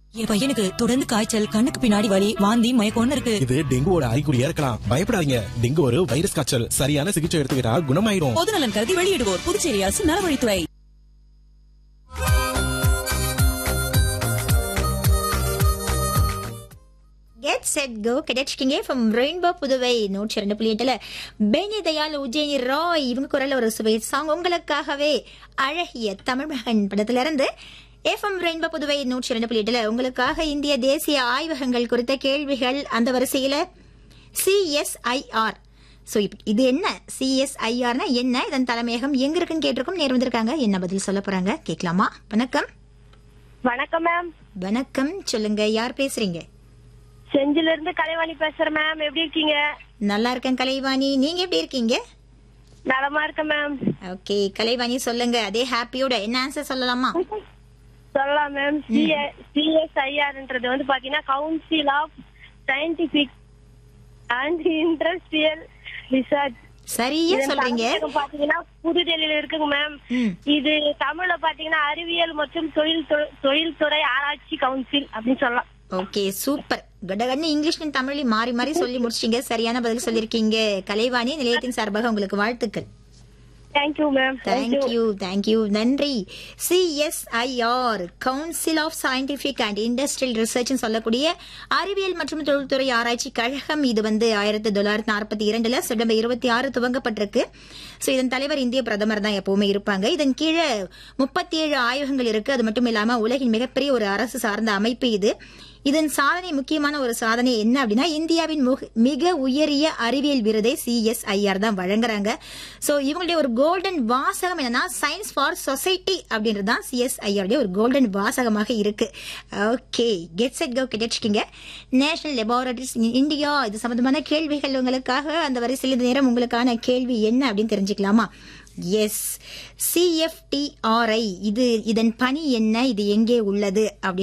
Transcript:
என் பையனுக்கு தொடர்ந்து காய்ச்சல் கண்ணுக்கு பின்னாடி வலி வாந்தி மயக்கம்னு இருக்கு இது டெங்குவோட அறிகுறியா இருக்கலாம் பயப்படாதீங்க டெங்கு ஒரு வைரஸ் காய்ச்சல் சரியான சிகிச்சை எடுத்துக்கிட்டா குணமாயிரும் பொது நலன் கருதி வெளியிடுவோர் புதுச்சேரி அரசு நலவழித்துறை கெட் செட் கோ கிடைச்சிக்கிங்க ஃப்ரம் ரெயின்போ புதுவை நூற்றி ரெண்டு புள்ளி எட்டுல பெனி தயால் உஜயனி ராய் இவங்க குரல்ல ஒரு சுவை சாங் உங்களுக்காகவே அழகிய தமிழ் மகன் படத்துல இருந்து எஃப்எம் ரெயின்போ புதுவை நூற்றி ரெண்டு புள்ளி எட்டுல உங்களுக்காக இந்திய தேசிய ஆய்வகங்கள் குறித்த கேள்விகள் அந்த வரிசையில சிஎஸ்ஐஆர் ஸோ இது என்ன சிஎஸ்ஐஆர்னா என்ன இதன் தலைமையகம் எங்க இருக்குன்னு கேட்டிருக்கோம் நேர் வந்திருக்காங்க என்ன பதில் சொல்ல போறாங்க கேட்கலாமா வணக்கம் வணக்கம் மேம் வணக்கம் சொல்லுங்க யார் பேசுறீங்க செஞ்சில இருந்து கலைவாணி பேசுறேன் மேம் எப்படி இருக்கீங்க நல்லா இருக்கேன் கலைவாணி நீங்க எப்படி இருக்கீங்க நலமா இருக்கேன் மேம் ஓகே கலைவாணி சொல்லுங்க அதே ஹாப்பியோட என்ன ஆன்சர் சொல்லலாமா சொல்லலாம் மேம் சிஎஸ்ஐஆர்ன்றது வந்து பாத்தீங்கன்னா council of scientific and industrial research சரியா சொல்றீங்க பாத்தீங்கன்னா புதுடெல்லியில இருக்குங்க மேம் ம். இது தமிழ்ல பாத்தீங்கன்னா அறிவியல் மற்றும் தொழில் தொ- தொழில்துறை ஆராய்ச்சி கவுன்சில் அப்படின்னு சொல்லலாம் ஓகே சூப்பர் கடகன்னு இங்கிலீஷ் தமிழ்லையும் மாறி மாறி சொல்லி முடிச்சிட்டீங்க சரியான பதில் சொல்லிருக்கீங்க கலைவாணி நிலையத்தின் சார்பாக உங்களுக்கு வாழ்த்துக்கள் தேங்க்யூ மேம் தேங்க்யூ தேங்க்யூ நன்றி CSIR council of scientific and industrial research சொல்லக்கூடிய அறிவியல் மற்றும் தொழில்துறை ஆராய்ச்சி கழகம் இது வந்து ஆயிரத்தி தொள்ளாயிரத்தி நாற்பத்தி இரண்டுல செப்டம்பர் இருபத்தி ஆறு துவங்கப்பட்டிருக்கு ஸோ இதன் தலைவர் இந்திய பிரதமர் தான் எப்பவுமே இருப்பாங்க இதன் கீழே முப்பத்தி ஏழு ஆய்வகங்கள் இருக்கு அது மட்டும் இல்லாம உலகின் மிகப்பெரிய ஒரு அரசு சார்ந்த அமைப்பு இது இதன் சாதனை முக்கியமான ஒரு சாதனை என்ன அப்படின்னா இந்தியாவின் முக- மிக உயரிய அறிவியல் விருதை சிஎஸ்ஐஆர் தான் வழங்குறாங்க சோ இவங்களுடைய ஒரு கோல்டன் வாசகம் என்னன்னா சயின்ஸ் ஃபார் சொசைட்டி அப்படின்றது தான் சிஎஸ்ஐஆர் ஒரு கோல்டன் வாசகமாக இருக்கு ஓகே கெட் செட் கோ கிடைச்சிக்கிங்க நேஷனல் லெபார்டரிஸ் இந்தியா இது சம்பந்தமான கேள்விகள் உங்களுக்காக அந்த வரிசையில் இந்த நேரம் உங்களுக்கான கேள்வி என்ன அப்படின்னு தெரிஞ்சுக்கலாமா எஸ் சிஎஃப்டிஆர்ஐ இது இதன் பணி என்ன இது எங்கே உள்ளது அப்படின்னு